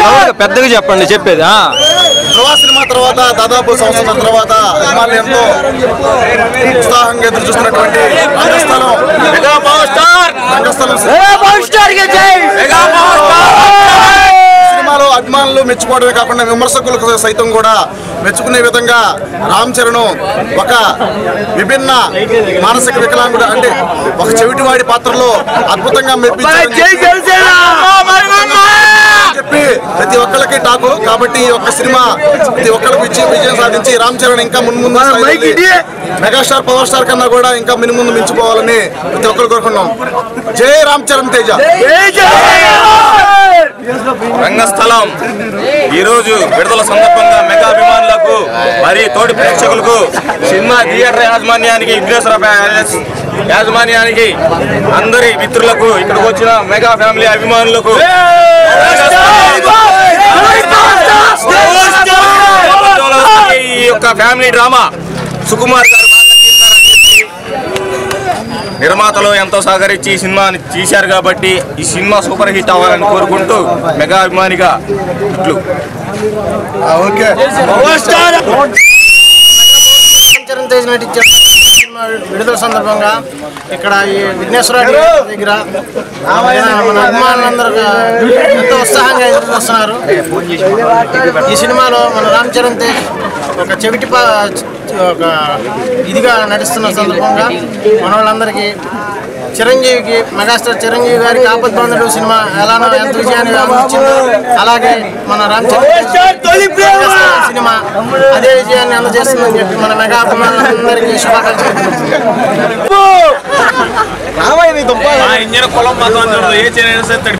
లౌడ్గా పెద్దగా చెప్పండి చెప్పేది ఆ. ధ్రువ సినిమా తర్వాత దాదాపు సంవత్సరం తర్వాత అభిమానులు ఎంతో ఉత్సాహంగా ఎదురు చూస్తున్నటువంటి రంగస్థలం రంగస్థలం సినిమాలో అభిమానులు మెచ్చుకోవడమే కాకుండా విమర్శకులకు సైతం కూడా మెచ్చుకునే విధంగా రామ్ చరణ్ ఒక విభిన్న మానసిక వికలాంగుడు అంటే ఒక చెవిటివాడి పాత్రలో అద్భుతంగా మెప్పించారని చెప్పి ప్రతి ఒక్కరికి టాకు కాబట్టి ఈ ఒక్క సినిమా ప్రతి ఒక్కరికి విజయం విజయం సాధించి రామ్ చరణ్ ఇంకా మున్ముందు స్థాయిలో మెగాస్టార్ పవర్ స్టార్ కన్నా కూడా ఇంకా మినిముందు మించిపోవాలని ప్రతి ఒక్కరు కోరుకున్నాం జై రామ్ చరణ్ తేజ రంగస్థలం ఈరోజు విడుదల సందర్భంగా మెగా అభిమానులకు మరియు తోటి ప్రేక్షకులకు సినిమా థియేటర్ యాజమాన్యానికి విఘ్నేశ్వర ప్యాలెస్ యాజమాన్యానికి అందరి మిత్రులకు ఇక్కడికి వచ్చిన మెగా ఫ్యామిలీ అభిమానులకు ఈ యొక్క ఫ్యామిలీ డ్రామా సుకుమార్ గారు బాగా తీస్తారని చెప్పి నిర్మాతలు ఎంతో సహకరించి ఈ సినిమాని తీశారు కాబట్టి ఈ సినిమా సూపర్ హిట్ అవ్వాలని కోరుకుంటూ మెగా అభిమానిగా ఇట్లు ఓకే చరణ్ తేజ్ నటించిన సినిమా విడుదల సందర్భంగా ఇక్కడ ఈ విఘ్నేశ్వర దగ్గర మన మన అభిమానులందరూ ఎంతో ఉత్సాహంగా ఎదురు చూస్తున్నారు ఈ సినిమాలో మన రామ్ చరణ్ తేజ్ ఒక చెవిటి పా ఒక ఇదిగా నటిస్తున్న సందర్భంగా మన వాళ్ళందరికీ చిరంజీవికి మెగాస్టార్ చిరంజీవి గారికి ఆపద్ బంధుడు సినిమా ఎలానో ఎంత విజయాన్ని అందించిందో అలాగే మన రామ్ చరణ్ తేజ్ సినిమా అదే విజయాన్ని అందజేస్తుందని చెప్పి మన మెగా అభిమానులందరికీ శుభాకాంక్షలు ఇంజన కులం మతం ఏ